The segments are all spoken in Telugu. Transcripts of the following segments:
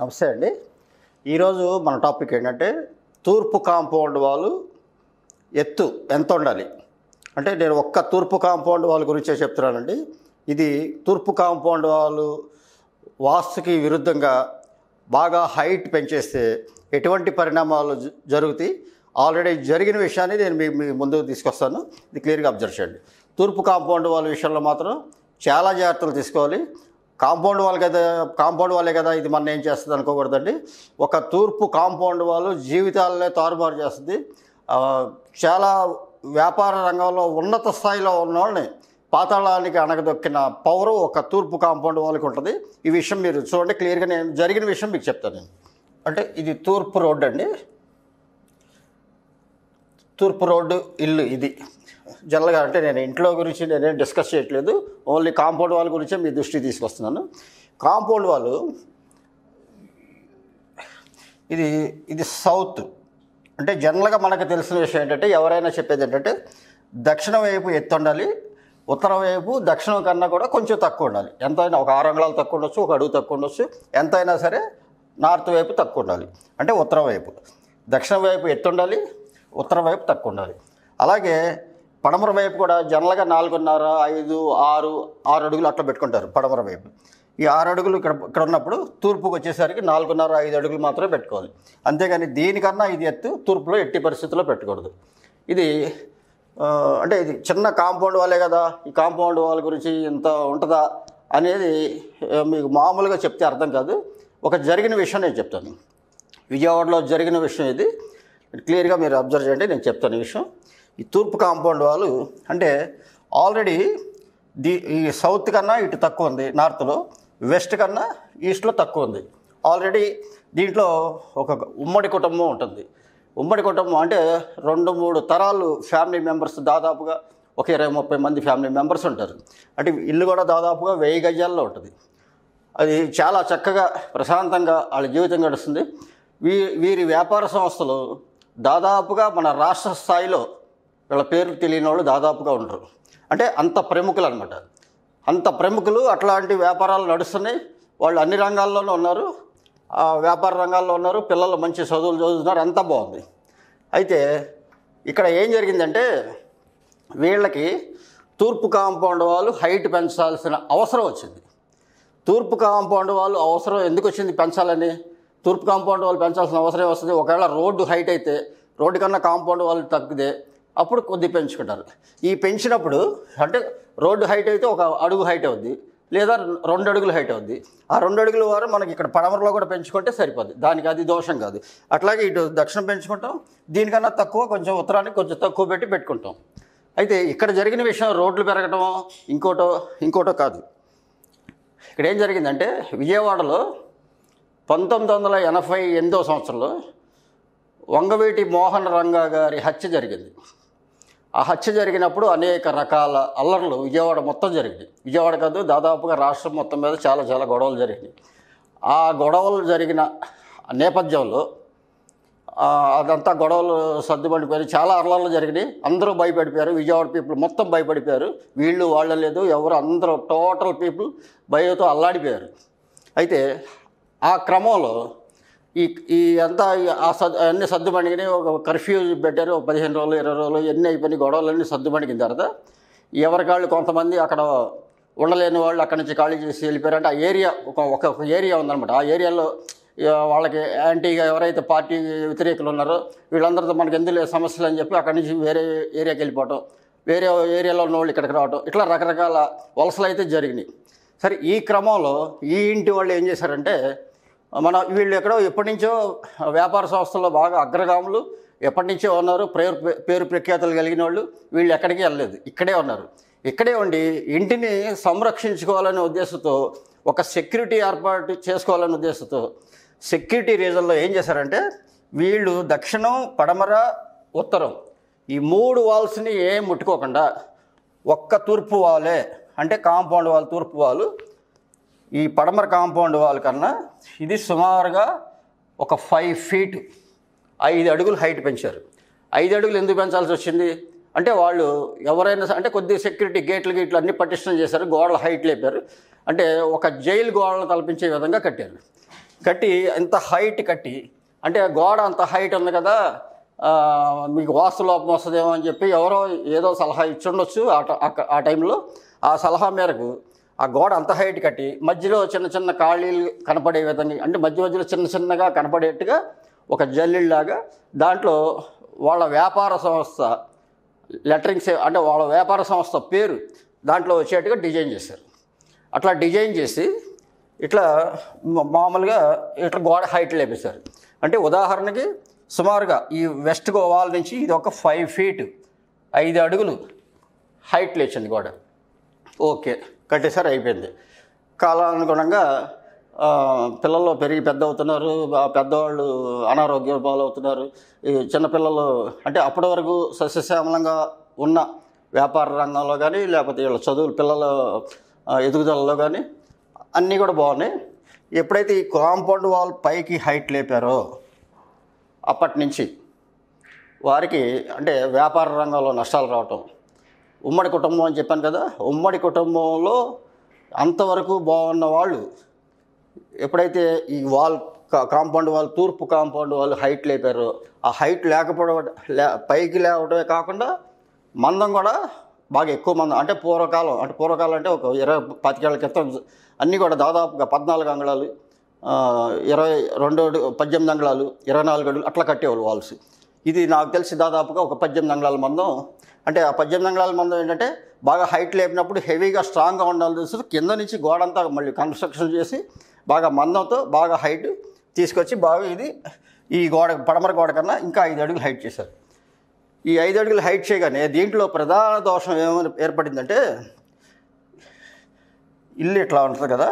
నమస్తే అండి ఈరోజు మన టాపిక్ ఏంటంటే తూర్పు కాంపౌండ్ వాళ్ళు ఎత్తు ఎంత ఉండాలి అంటే నేను ఒక్క తూర్పు కాంపౌండ్ వాళ్ళ గురించే చెప్తున్నానండి ఇది తూర్పు కాంపౌండ్ వాళ్ళు వాస్తుకి విరుద్ధంగా బాగా హైట్ పెంచేస్తే ఎటువంటి పరిణామాలు జ- జరుగుతాయి ఆల్రెడీ జరిగిన విషయాన్ని నేను మీ మీ ముందుకు తీసుకొస్తాను ఇది క్లియర్గా అబ్జర్వ్ చేయండి తూర్పు కాంపౌండ్ వాళ్ళ విషయంలో మాత్రం చాలా జాగ్రత్తలు తీసుకోవాలి కాంపౌండ్ వాళ్ళు కదా కాంపౌండ్ వాళ్ళే కదా ఇది మన ఏం చేస్తుంది అనుకోకూడదండి ఒక తూర్పు కాంపౌండ్ వాళ్ళు జీవితాలనే తారుమారు చేస్తుంది ఆ, చాలా వ్యాపార రంగంలో ఉన్నత స్థాయిలో ఉన్న వాళ్ళని పాతాళానికి అణగదొక్కిన పవర్ ఒక తూర్పు కాంపౌండ్ వాళ్ళకి ఉంటుంది ఈ విషయం మీరు చూడండి క్లియర్గా నేను జరిగిన విషయం మీకు చెప్తాను నేను అంటే ఇది తూర్పు రోడ్డు అండి తూర్పు రోడ్డు ఇల్లు ఇది జనరల్గా అంటే నేను ఇంట్లో గురించి నేనేం డిస్కస్ చేయట్లేదు ఓన్లీ కాంపౌండ్ వాళ్ళ గురించే మీ దృష్టికి తీసుకొస్తున్నాను కాంపౌండ్ వాళ్ళు ఇది ఇది సౌత్ అంటే జనరల్గా మనకు తెలిసిన విషయం ఏంటంటే ఎవరైనా చెప్పేది ఏంటంటే దక్షిణ వైపు ఎత్తు ఉండాలి ఉత్తర వైపు దక్షిణం కన్నా కూడా కొంచెం తక్కువ ఉండాలి ఎంతైనా ఒక ఆరు అంగుళాలు తక్కువ ఉండొచ్చు ఒక అడుగు తక్కువ ఉండొచ్చు ఎంతైనా సరే నార్త్ వైపు తక్కువ ఉండాలి అంటే ఉత్తర వైపు దక్షిణ వైపు ఎత్తు ఉండాలి ఉత్తర వైపు తక్కువ ఉండాలి అలాగే పడమర వైపు కూడా జనరల్గా నాలుగున్నర ఐదు ఆరు ఆరు అడుగులు అట్లా పెట్టుకుంటారు పడమర వైపు ఈ ఆరు అడుగులు ఇక్కడ ఇక్కడ ఉన్నప్పుడు తూర్పుకు వచ్చేసరికి నాలుగున్నర ఐదు అడుగులు మాత్రమే పెట్టుకోవాలి అంతేగాని దీనికన్నా ఇది ఎత్తు తూర్పులో ఎట్టి పరిస్థితుల్లో పెట్టకూడదు ఇది ఆ, అంటే ఇది చిన్న కాంపౌండ్ వాళ్ళే కదా ఈ కాంపౌండ్ వాళ్ళ గురించి ఇంత ఉంటుందా అనేది ఆ, మీకు మామూలుగా చెప్తే అర్థం కాదు ఒక జరిగిన విషయం నేను చెప్తాను విజయవాడలో జరిగిన విషయం ఇది క్లియర్గా మీరు అబ్జర్వ్ చేయండి నేను చెప్తాను ఈ విషయం ఈ తూర్పు కాంపౌండ్ వాళ్ళు అంటే ఆల్రెడీ ది ఈ సౌత్ కన్నా ఇటు తక్కువ ఉంది నార్త్లో వెస్ట్ కన్నా ఈస్ట్లో తక్కువ ఉంది ఆల్రెడీ దీంట్లో ఒక ఉమ్మడి కుటుంబం ఉంటుంది ఉమ్మడి కుటుంబం అంటే రెండు మూడు తరాలు ఫ్యామిలీ మెంబర్స్ దాదాపుగా ఒక ఇరవై ముప్పై మంది ఫ్యామిలీ మెంబర్స్ ఉంటారు అంటే ఇల్లు కూడా దాదాపుగా వెయ్యి గజాల్లో ఉంటుంది అది చాలా చక్కగా ప్రశాంతంగా వాళ్ళ జీవితం గడుస్తుంది వీ వీరి వ్యాపార సంస్థలు దాదాపుగా మన రాష్ట్ర స్థాయిలో వీళ్ళ పేర్లు తెలియని వాళ్ళు దాదాపుగా ఉండరు అంటే అంత ప్రముఖులు అనమాట అంత ప్రముఖులు అట్లాంటి వ్యాపారాలు నడుస్తున్నాయి వాళ్ళు అన్ని రంగాల్లోనూ ఉన్నారు ఆ వ్యాపార రంగాల్లో ఉన్నారు పిల్లలు మంచి చదువులు చదువుతున్నారు అంతా బాగుంది అయితే ఇక్కడ ఏం జరిగిందంటే వీళ్ళకి తూర్పు కాంపౌండ్ వాళ్ళు హైట్ పెంచాల్సిన అవసరం వచ్చింది తూర్పు కాంపౌండ్ వాళ్ళు అవసరం ఎందుకు వచ్చింది పెంచాలని తూర్పు కాంపౌండ్ వాళ్ళు పెంచాల్సిన అవసరం వస్తుంది ఒకవేళ రోడ్డు హైట్ అయితే రోడ్డు కన్నా కాంపౌండ్ వాళ్ళు తగ్గితే అప్పుడు కొద్ది పెంచుకుంటారు ఈ పెంచినప్పుడు అంటే రోడ్డు హైట్ అయితే ఒక అడుగు హైట్ అవుద్ది లేదా రెండు అడుగులు హైట్ అవుద్ది ఆ రెండు అడుగుల వారు మనకి ఇక్కడ పడమరలో కూడా పెంచుకుంటే సరిపోద్ది దానికి అది దోషం కాదు అట్లాగే ఇటు దక్షిణం పెంచుకుంటాం దీనికన్నా తక్కువ కొంచెం ఉత్తరానికి కొంచెం తక్కువ పెట్టి పెట్టుకుంటాం అయితే ఇక్కడ జరిగిన విషయం రోడ్లు పెరగటమో ఇంకోటో ఇంకోటో కాదు ఇక్కడ ఏం జరిగిందంటే విజయవాడలో పంతొమ్మిది వందల ఎనభై ఎనిమిదో సంవత్సరంలో వంగవీటి మోహన్ రంగా గారి హత్య జరిగింది ఆ హత్య జరిగినప్పుడు అనేక రకాల అల్లర్లు విజయవాడ మొత్తం జరిగింది విజయవాడ కాదు దాదాపుగా రాష్ట్రం మొత్తం మీద చాలా చాలా గొడవలు జరిగినాయి ఆ గొడవలు జరిగిన నేపథ్యంలో ఆ, అదంతా గొడవలు సర్దుపడిపోయారు చాలా అర్లాలు జరిగినాయి అందరూ భయపడిపోయారు విజయవాడ పీపుల్ మొత్తం భయపడిపోయారు వీళ్ళు వాళ్ళ లేదు ఎవరు అందరూ టోటల్ పీపుల్ భయంతో అల్లాడిపోయారు అయితే ఆ క్రమంలో ఈ ఈ అంతా ఈ ఆ సద్ అన్ని సర్దుమణిగినాయి ఒక కర్ఫ్యూ పెట్టారు ఒక పదిహేను రోజులు ఇరవై రోజులు ఎన్ని అయిపోయినాయి గొడవలన్నీ సర్దుమణిగిన తర్వాత ఎవరికాళ్ళు కొంతమంది అక్కడ ఉండలేని వాళ్ళు అక్కడి నుంచి ఖాళీ చేసి వెళ్ళిపోయారు అంటే ఆ ఏరియా ఒక ఒక ఒక ఏరియా ఉందన్నమాట ఆ ఏరియాలో ఇక వాళ్ళకి యాంటీగా ఎవరైతే పార్టీ వ్యతిరేకులు ఉన్నారో వీళ్ళందరితో మనకి ఎందుకు లేదు సమస్యలు అని చెప్పి అక్కడి నుంచి వేరే ఏరియాకి వెళ్ళిపోవటం వేరే ఏరియాలో ఉన్న వాళ్ళు ఇక్కడికి రావటం ఇట్లా రకరకాల వలసలు అయితే జరిగినాయి సరే ఈ క్రమంలో ఈ ఇంటి వాళ్ళు ఏం చేశారంటే మన వీళ్ళు ఎక్కడో ఎప్పటి నుంచో వ్యాపార సంస్థల్లో బాగా అగ్రగాములు ఎప్పటి నుంచో ఉన్నారు పేరు పేరు ప్రఖ్యాతులు కలిగిన వాళ్ళు వీళ్ళు ఎక్కడికి వెళ్ళలేదు ఇక్కడే ఉన్నారు ఇక్కడే ఉండి ఇంటిని సంరక్షించుకోవాలనే ఉద్దేశంతో ఒక సెక్యూరిటీ ఏర్పాటు చేసుకోవాలనే ఉద్దేశంతో సెక్యూరిటీ రీజన్లో ఏం చేశారంటే వీళ్ళు దక్షిణం పడమర ఉత్తరం ఈ మూడు వాల్స్ని ఏం ముట్టుకోకుండా ఒక్క తూర్పు వాలే అంటే కాంపౌండ్ వాల్ తూర్పు వాలు ఈ పడమర కాంపౌండ్ వాల్ కన్నా ఇది సుమారుగా ఒక ఫైవ్ ఫీట్ ఐదు అడుగులు హైట్ పెంచారు ఐదు అడుగులు ఎందుకు పెంచాల్సి వచ్చింది అంటే వాళ్ళు ఎవరైనా స- అంటే కొద్ది సెక్యూరిటీ గేట్లు గేట్లు అన్ని పటిష్టం చేశారు గోడల హైట్ లేపారు అంటే ఒక జైలు గోడలు తలపించే విధంగా కట్టారు కట్టి ఇంత హైట్ కట్టి అంటే గోడ అంత హైట్ ఉంది కదా ఆ, మీకు వాస్తు లోపం వస్తుందేమో అని చెప్పి ఎవరో ఏదో సలహా ఇచ్చుండొచ్చు ఆ ట- ఆ క- ఆ టైంలో ఆ సలహా మేరకు ఆ గోడ అంత హైట్ కట్టి మధ్యలో చిన్న చిన్న ఖాళీలు కనపడే విధంగా అంటే మధ్య మధ్యలో చిన్న చిన్నగా కనపడేట్టుగా ఒక జల్లిలాగా దాంట్లో వాళ్ళ వ్యాపార సంస్థ లెటరింగ్స్ అంటే వాళ్ళ వ్యాపార సంస్థ పేరు దాంట్లో వచ్చేట్టుగా డిజైన్ చేశారు అట్లా డిజైన్ చేసి ఇట్లా మా- మామూలుగా ఇట్లా గోడ హైట్ లేపేశారు అంటే ఉదాహరణకి సుమారుగా ఈ వెస్ట్ గోవాల్ నుంచి ఇది ఒక ఫైవ్ ఫీట్ ఐదు అడుగులు హైట్ లేచింది గోడ ఓకే కట్టేసారి అయిపోయింది కాలానుగుణంగా ఆ, పిల్లలు పెరిగి పెద్ద అవుతున్నారు ఆ పెద్దవాళ్ళు అనారోగ్య పాలవుతున్నారు ఈ చిన్నపిల్లలు అంటే అప్పటి వరకు సస్యశ్యామలంగా ఉన్న వ్యాపార రంగంలో కానీ లేకపోతే వీళ్ళ చదువులు పిల్లల ఆ, ఎదుగుదలలో కానీ అన్నీ కూడా బాగున్నాయి ఎప్పుడైతే ఈ కాంపౌండ్ వాల్ పైకి హైట్ లేపారో అప్పటి నుంచి వారికి అంటే వ్యాపార రంగంలో నష్టాలు రావటం ఉమ్మడి కుటుంబం అని చెప్పాను కదా ఉమ్మడి కుటుంబంలో అంతవరకు బాగున్న వాళ్ళు ఎప్పుడైతే ఈ వాల్ కా- కాంపౌండ్ వాల్ తూర్పు కాంపౌండ్ వాళ్ళు హైట్ లేపారో ఆ హైట్ లేకపోవడం లే పైకి లేవడమే కాకుండా మందం కూడా బాగా ఎక్కువ మందం అంటే పూర్వకాలం అంటే పూర్వకాలం అంటే ఒక ఇరవై పాతికేళ్ల క్రితం అన్నీ కూడా దాదాపుగా పద్నాలుగు అంగుళాలు ఆ, ఇరవై రెండు అడు- పద్దెనిమిది అంగుళాలు ఇరవై నాలుగు అడుగులు అట్లా కట్టేవాళ్ళు వాల్స్ ఇది నాకు తెలిసి దాదాపుగా ఒక పద్దెనిమిది అంగుళాల మందం అంటే ఆ పద్దెనిమిది అంగుళాల మందం ఏంటంటే బాగా హైట్ లేపినప్పుడు హెవీగా స్ట్రాంగ్గా ఉండాలి తెలుసు కింద నుంచి గోడంతా మళ్ళీ కన్స్ట్రక్షన్ చేసి బాగా మందంతో బాగా హైట్ తీసుకొచ్చి బాగా ఇది ఈ గోడ పడమర గోడ కన్నా ఇంకా ఐదు అడుగులు హైట్ చేశారు ఈ ఐదు అడుగులు హైట్ చేయగానే దీంట్లో ప్రధాన దోషం ఏమైనా ఏర్పడిందంటే ఇల్లు ఇట్లా ఉంటుంది కదా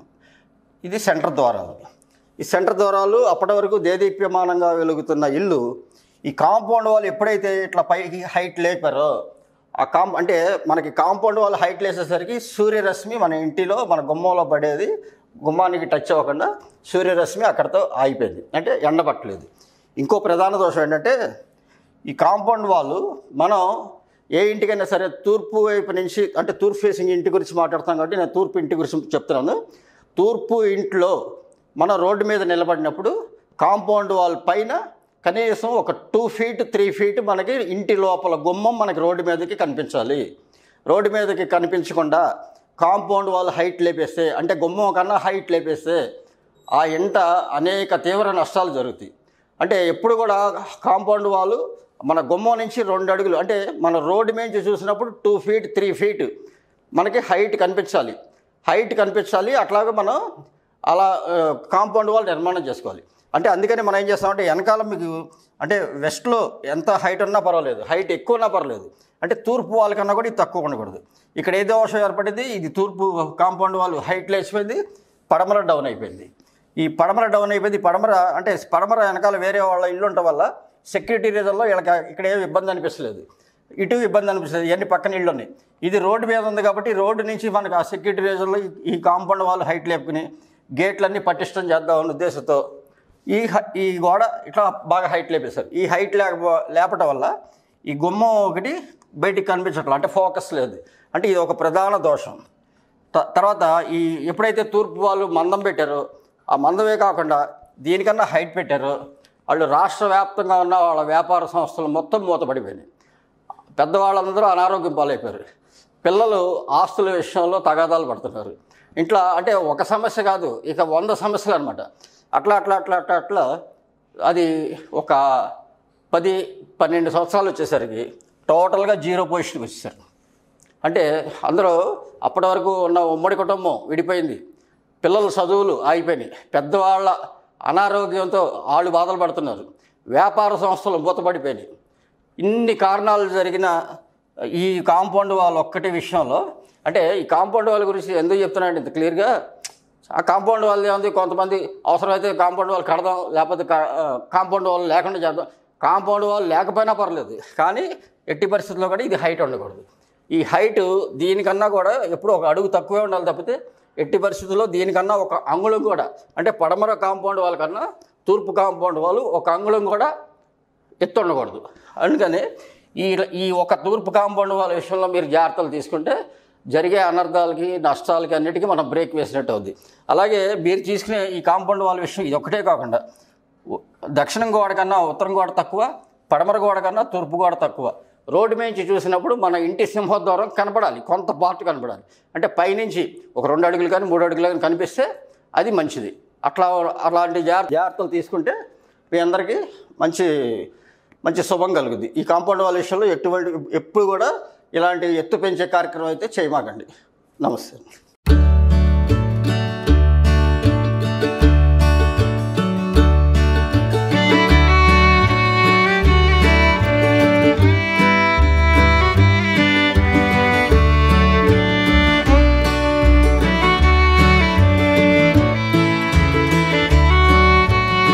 ఇది సెంటర్ ద్వారాలు ఈ సెంటర్ ద్వారాలు అప్పటి వరకు దేదీప్యమానంగా వెలుగుతున్న ఇల్లు ఈ కాంపౌండ్ వాళ్ళు ఎప్పుడైతే ఇట్లా పైకి హైట్ లేపారో ఆ కాంప్ అంటే మనకి కాంపౌండ్ వాళ్ళు హైట్ లేసేసరికి సూర్యరశ్మి మన ఇంటిలో మన గుమ్మంలో పడేది గుమ్మానికి టచ్ అవ్వకుండా సూర్యరశ్మి అక్కడితో ఆగిపోయింది అంటే ఎండబట్టలేదు ఇంకో ప్రధాన దోషం ఏంటంటే ఈ కాంపౌండ్ వాళ్ళు మనం ఏ ఇంటికైనా సరే తూర్పు వైపు నుంచి అంటే తూర్పు ఫేసింగ్ ఇంటి గురించి మాట్లాడుతాం కాబట్టి నేను తూర్పు ఇంటి గురించి చెప్తున్నాను తూర్పు ఇంట్లో మనం రోడ్డు మీద నిలబడినప్పుడు కాంపౌండ్ వాల్ పైన కనీసం ఒక టూ ఫీట్ త్రీ ఫీట్ మనకి ఇంటి లోపల గుమ్మం మనకి రోడ్డు మీదకి కనిపించాలి రోడ్డు మీదకి కనిపించకుండా కాంపౌండ్ వాల్ హైట్ లేపేస్తే అంటే గుమ్మం కన్నా హైట్ లేపేస్తే ఆ ఇంట అనేక తీవ్ర నష్టాలు జరుగుతాయి అంటే ఎప్పుడు కూడా కాంపౌండ్ వాళ్ళు మన గుమ్మం నుంచి రెండు అడుగులు అంటే మన రోడ్డు మీద చూసినప్పుడు టూ ఫీట్ త్రీ ఫీట్ మనకి హైట్ కనిపించాలి హైట్ కనిపించాలి అట్లాగే మనం అలా ఆ, కాంపౌండ్ వాల్ నిర్మాణం చేసుకోవాలి అంటే అందుకని మనం ఏం చేస్తామంటే వెనకాల మీకు అంటే వెస్ట్లో ఎంత హైట్ ఉన్నా పర్వాలేదు హైట్ ఎక్కువ ఉన్నా పర్వాలేదు అంటే తూర్పు వాల్ కన్నా కూడా ఇది తక్కువ ఉండకూడదు ఇక్కడ ఏ దోషం ఏర్పడింది ఇది తూర్పు కాంపౌండ్ వాల్ హైట్ లేచిపోయింది పడమర డౌన్ అయిపోయింది ఈ పడమర డౌన్ అయిపోయింది ఈ పడమర అంటే పడమర వెనకాల వేరే వాళ్ళ ఇల్లు ఉండటం వల్ల సెక్యూరిటీ రీజన్లో వీళ్ళకి ఇక్కడ ఏమి ఇబ్బంది అనిపిస్తలేదు ఇటు ఇబ్బంది అనిపిస్తుంది ఇవన్నీ పక్కన ఇళ్ళు ఉన్నాయి ఇది రోడ్డు మీద ఉంది కాబట్టి రోడ్డు నుంచి మనకు ఆ సెక్యూరిటీ రీజన్లో ఈ- ఈ కాంపౌండ్ వాళ్ళు హైట్ లేపుకుని గేట్లన్నీ పటిష్టం చేద్దామన్న ఉద్దేశంతో ఈ హ- ఈ గోడ ఇట్లా బాగా హైట్ లేపేశారు ఈ హైట్ లేకపో లేపటం వల్ల ఈ గుమ్మం ఒకటి బయటికి కనిపించట్లేదు అంటే ఫోకస్ లేదు అంటే ఇది ఒక ప్రధాన దోషం త- తర్వాత ఈ ఎప్పుడైతే తూర్పు వాళ్ళు మందం పెట్టారో ఆ మందమే కాకుండా దీనికన్నా హైట్ పెట్టారో వాళ్ళు రాష్ట్ర వ్యాప్తంగా ఉన్న వాళ్ళ వ్యాపార సంస్థలు మొత్తం మూతపడిపోయినాయి పెద్దవాళ్ళందరూ అనారోగ్యం పాలైపోయారు పిల్లలు ఆస్తుల విషయంలో తగాదాలు పడుతున్నారు ఇంట్లో అంటే ఒక సమస్య కాదు ఇక వంద సమస్యలు అనమాట అట్లా అట్లా అట్లా అట్లా అట్లా అది ఒక పది పన్నెండు సంవత్సరాలు వచ్చేసరికి టోటల్గా జీరో పొజిషన్కి వచ్చేసారు అంటే అందరూ అప్పటి వరకు ఉన్న ఉమ్మడి కుటుంబం విడిపోయింది పిల్లల చదువులు ఆగిపోయినాయి పెద్దవాళ్ళ అనారోగ్యంతో వాళ్ళు బాధలు పడుతున్నారు వ్యాపార సంస్థలు మూతపడిపోయినాయి ఇన్ని కారణాలు జరిగిన ఈ కాంపౌండ్ వాళ్ళ ఒక్కటి విషయంలో అంటే ఈ కాంపౌండ్ వాళ్ళ గురించి ఎందుకు చెప్తున్నానంటే ఇంత క్లియర్గా ఆ కాంపౌండ్ వాళ్ళు ఏముంది కొంతమంది అవసరమైతే కాంపౌండ్ వాళ్ళు కడదాం లేకపోతే కా- ఆ, కాంపౌండ్ వాళ్ళు లేకుండా చేద్దాం కాంపౌండ్ వాళ్ళు లేకపోయినా పర్లేదు కానీ ఎట్టి పరిస్థితుల్లో కూడా ఇది హైట్ ఉండకూడదు ఈ హైట్ దీనికన్నా కూడా ఎప్పుడు ఒక అడుగు తక్కువే ఉండాలి తప్పితే ఎట్టి పరిస్థితుల్లో దీనికన్నా ఒక అంగుళం కూడా అంటే పడమర కాంపౌండ్ వాళ్ళకన్నా తూర్పు కాంపౌండ్ వాళ్ళు ఒక అంగుళం కూడా ఎత్తు ఉండకూడదు అందుకని ఈ ఈ ఒక తూర్పు కాంపౌండ్ వాళ్ళ విషయంలో మీరు జాగ్రత్తలు తీసుకుంటే జరిగే అనర్థాలకి నష్టాలకి అన్నిటికీ మనం బ్రేక్ వేసినట్టు అవుద్ది అలాగే మీరు తీసుకునే ఈ కాంపౌండ్ వాళ్ళ విషయం ఇది ఒకటే కాకుండా ఉ- దక్షిణం గోడ కన్నా ఉత్తరం గోడ తక్కువ పడమర గోడ కన్నా తూర్పు గోడ తక్కువ రోడ్డు నుంచి చూసినప్పుడు మన ఇంటి సింహద్వారం కనపడాలి కొంత పార్ట్ కనపడాలి అంటే పైనుంచి ఒక రెండు అడుగులు కానీ మూడు అడుగులు కానీ కనిపిస్తే అది మంచిది అట్లా అలాంటి జాగ్రత్త జాగ్రత్తలు తీసుకుంటే మీ అందరికీ మంచి మంచి శుభం కలుగుద్ది ఈ కాంపౌండ్ వాళ్ళ విషయంలో ఎటువంటి ఎప్పుడు కూడా ఇలాంటి ఎత్తు పెంచే కార్యక్రమం అయితే చేయమాకండి నమస్తే